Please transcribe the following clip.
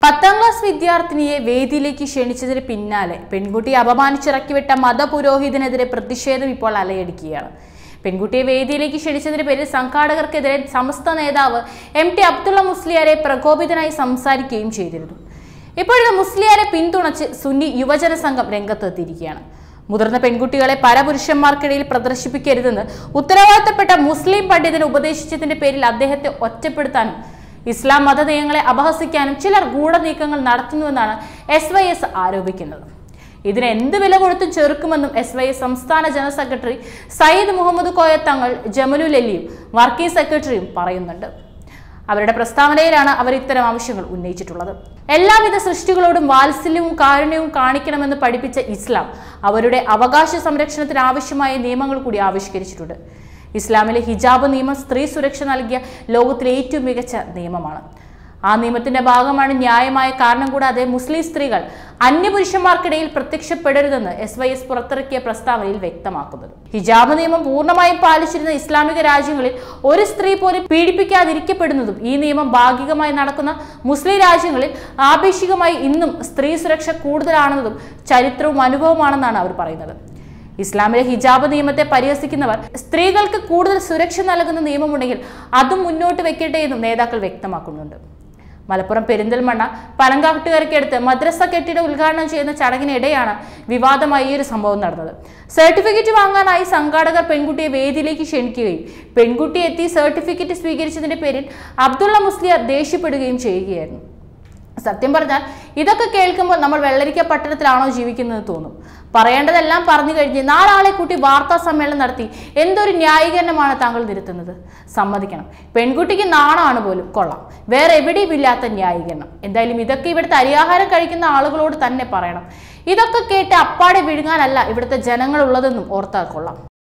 പത്താം ക്ലാസ് വിദ്യാർത്ഥിനിയെ വേദിയിലേക്ക് ക്ഷണിച്ചതിന് പിന്നാലെ പെൺകുട്ടിയെ അപമാനിച്ചിറക്കിവിട്ട മതപുരോഹിതനെതിരെ പ്രതിഷേധം ഇപ്പോൾ അലയടിക്കുകയാണ് പെൺകുട്ടിയെ വേദിയിലേക്ക് ക്ഷണിച്ചതിന് പേരിൽ സംഘാടകർക്കെതിരെ സമസ്ത നേതാവ് എം ടി അബ്ദുള്ള മുസ്ലിയാരെ പ്രകോപിതനായി സംസാരിക്കുകയും ചെയ്തിരുന്നു ഇപ്പോഴത്തെ മുസ്ലിയാരെ പിന്തുണച്ച് സുന്നി യുവജന സംഘം രംഗത്തെത്തിയിരിക്കുകയാണ് മുതിർന്ന പെൺകുട്ടികളെ പരപുരുഷന്മാർക്കിടയിൽ പ്രദർശിപ്പിക്കരുതെന്ന് ഉത്തരവാദിത്തപ്പെട്ട മുസ്ലിം പണ്ഡിതന് ഉപദേശിച്ചതിന്റെ പേരിൽ അദ്ദേഹത്തെ ഒറ്റപ്പെടുത്താനും ഇസ്ലാം മത നയങ്ങളെ അപഹസിക്കാനും ചിലർ ഗൂഢനീക്കങ്ങൾ നടത്തുന്നുവെന്നാണ് എസ് വൈ എസ് ആരോപിക്കുന്നത് ഇതിന് എന്ത് വില കൊടുത്തും ചെറുക്കുമെന്നും എസ് വൈ എസ് സംസ്ഥാന ജനറൽ സെക്രട്ടറി സയ്യിദ് മുഹമ്മദ് കോയ തങ്ങൾ ജമലുൽ അലിയും വർക്കിംഗ് സെക്രട്ടറിയും പറയുന്നുണ്ട് അവരുടെ പ്രസ്താവനയിലാണ് അവർ ഇത്തരം ആവശ്യങ്ങൾ ഉന്നയിച്ചിട്ടുള്ളത് എല്ലാവിധ സൃഷ്ടികളോടും വാത്സല്യവും കാരുണ്യവും കാണിക്കണമെന്ന് പഠിപ്പിച്ച ഇസ്ലാം അവരുടെ അവകാശ സംരക്ഷണത്തിന് ആവശ്യമായ നിയമങ്ങൾ കൂടി ആവിഷ്കരിച്ചിട്ടുണ്ട് ഇസ്ലാമിലെ ഹിജാബ് നിയമം സ്ത്രീ സുരക്ഷ നൽകിയ ലോകത്തിലെ ഏറ്റവും മികച്ച നിയമമാണ് ആ നിയമത്തിന്റെ ഭാഗമാണ് ന്യായമായ കാരണം കൂടാതെ മുസ്ലിം സ്ത്രീകൾ അന്യപുരുഷന്മാർക്കിടയിൽ പ്രത്യക്ഷപ്പെടരുതെന്ന് എസ് വൈ എസ് പുറത്തിറക്കിയ പ്രസ്താവനയിൽ വ്യക്തമാക്കുന്നത് ഹിജാബ് നിയമം പൂർണ്ണമായും പാലിച്ചിരുന്ന ഇസ്ലാമിക രാജ്യങ്ങളിൽ ഒരു സ്ത്രീ പോലും പീഡിപ്പിക്കാതിരിക്കപ്പെടുന്നതും ഈ നിയമം ഭാഗികമായി നടക്കുന്ന മുസ്ലിം രാജ്യങ്ങളിൽ ആപേക്ഷികമായി ഇന്നും സ്ത്രീ സുരക്ഷ കൂടുതലാണെന്നതും ചരിത്രവും അനുഭവമാണെന്നാണ് അവർ പറയുന്നത് ഇസ്ലാമിലെ ഹിജാബ് നിയമത്തെ പരിഹസിക്കുന്നവർ സ്ത്രീകൾക്ക് കൂടുതൽ സുരക്ഷ നൽകുന്ന നിയമമുണ്ടെങ്കിൽ അതും മുന്നോട്ട് വെക്കട്ടെ എന്നും നേതാക്കൾ വ്യക്തമാക്കുന്നുണ്ട് മലപ്പുറം പെരിന്തൽമണ്ണ പനങ്കാട്ടുകരയ്ക്കടുത്ത് മദ്രസ കെട്ടിട ഉദ്ഘാടനം ചെയ്യുന്ന ചടങ്ങിനിടെയാണ് വിവാദമായി ഈ ഒരു സംഭവം നടന്നത് സർട്ടിഫിക്കറ്റ് വാങ്ങാനായി സംഘാടകർ പെൺകുട്ടിയെ വേദിയിലേക്ക് ക്ഷണിക്കുകയും പെൺകുട്ടി എത്തി സർട്ടിഫിക്കറ്റ് സ്വീകരിച്ചതിന്റെ പേരിൽ അബ്ദുള്ള മുസ്ലിയാർ ദേഷ്യപ്പെടുകയും ചെയ്യുകയായിരുന്നു സത്യം പറഞ്ഞാൽ ഇതൊക്കെ കേൾക്കുമ്പോൾ നമ്മൾ വെള്ളരിക്ക പട്ടണത്തിലാണോ ജീവിക്കുന്നത് തോന്നും പറയേണ്ടതെല്ലാം പറഞ്ഞു കഴിഞ്ഞ് നാലാളെ കൂട്ടി വാർത്താ സമ്മേളനം നടത്തി എന്തൊരു ന്യായീകരണമാണ് താങ്കൾ നിരത്തുന്നത് സമ്മതിക്കണം പെൺകുട്ടിക്ക് നാണമാണ് പോലും കൊള്ളാം വേറെ എവിടെയും ഇല്ലാത്ത ന്യായീകരണം എന്തായാലും ഇതൊക്കെ ഇവിടുത്തെ അരിയാഹാരം കഴിക്കുന്ന ആളുകളോട് തന്നെ പറയണം ഇതൊക്കെ കേട്ട് അപ്പാടെ വിഴുങ്ങാനല്ല ഇവിടുത്തെ ജനങ്ങളുള്ളതെന്നും ഓർത്താൽ കൊള്ളാം